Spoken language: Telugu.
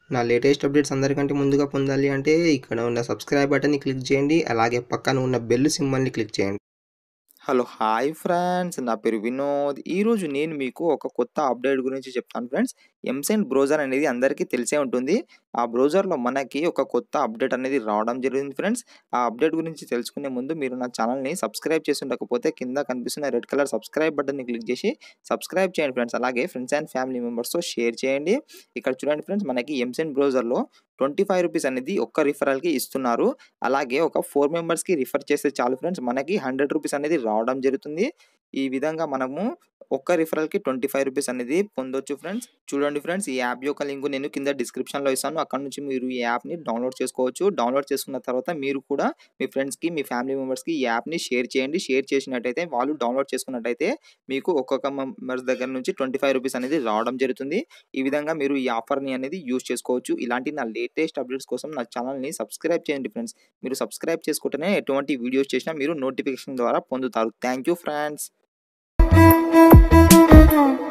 నా లేటెస్ట్ అప్డేట్స్ అందరికంటే ముందుగా పొందాలి అంటే ఇక్కడ ఉన్న సబ్స్క్రైబ్ బటన్ని క్లిక్ చేయండి అలాగే పక్కన ఉన్న బెల్ సింబల్ని క్లిక్ చేయండి హలో హాయ్ ఫ్రెండ్స్ నా పేరు వినోద్ ఈరోజు నేను మీకు ఒక కొత్త అప్డేట్ గురించి చెప్తాను ఫ్రెండ్స్ ఎంసెంట్ బ్రౌజర్ అనేది అందరికీ తెలిసే ఉంటుంది ఆ బ్రౌజర్లో మనకి ఒక కొత్త అప్డేట్ అనేది రావడం జరిగింది ఫ్రెండ్స్ ఆ అప్డేట్ గురించి తెలుసుకునే ముందు మీరు నా ఛానల్ని సబ్స్క్రైబ్ చేసి ఉండకపోతే కింద కనిపిస్తున్న రెడ్ కలర్ సబ్స్క్రైబ్ బటన్ని క్లిక్ చేసి సబ్స్క్రైబ్ చేయండి ఫ్రెండ్స్ అలాగే ఫ్రెండ్స్ అండ్ ఫ్యామిలీ మెంబర్స్తో షేర్ చేయండి ఇక్కడ చూడండి ఫ్రెండ్స్ మనకి ఎంసెంట్ బ్రౌజర్లో ట్వంటీ ఫైవ్ రూపీస్ అనేది ఒక్క రిఫరల్కి ఇస్తున్నారు అలాగే ఒక ఫోర్ మెంబర్స్కి రిఫర్ చేస్తే చాలు ఫ్రెండ్స్ మనకి హండ్రెడ్ రూపీస్ అనేది రావడం జరుగుతుంది ఈ విధంగా మనము ఒక్క రిఫరల్కి ట్వంటీ ఫైవ్ రూపీస్ అనేది పొందొచ్చు ఫ్రెండ్స్ చూడండి ఫ్రెండ్స్ ఈ యాప్ యొక్క లింక్ నేను కింద డిస్క్రిప్షన్లో ఇస్తాను అక్కడ నుంచి మీరు ఈ యాప్ని డౌన్లోడ్ చేసుకోవచ్చు డౌన్లోడ్ చేసుకున్న తర్వాత మీరు కూడా మీ ఫ్రెండ్స్కి మీ ఫ్యామిలీ మెంబర్స్కి ఈ యాప్ని షేర్ చేయండి షేర్ చేసినట్టయితే వాళ్ళు డౌన్లోడ్ చేసుకున్నట్టయితే మీకు ఒక్కొక్క మెంబర్స్ దగ్గర నుంచి ట్వంటీ ఫైవ్ రూపీస్ అనేది రావడం జరుగుతుంది ఈ విధంగా మీరు ఈ ఆఫర్ని అనేది యూజ్ చేసుకోవచ్చు ఇలాంటి నా లేటెస్ట్ అప్డేట్స్ కోసం నా ఛానల్ని సబ్స్క్రైబ్ చేయండి ఫ్రెండ్స్ మీరు సబ్స్క్రైబ్ చేసుకుంటేనే ఎటువంటి వీడియోస్ చేసినా మీరు నోటిఫికేషన్ ద్వారా పొందుతారు థ్యాంక్ యూ ఫ్రెండ్స్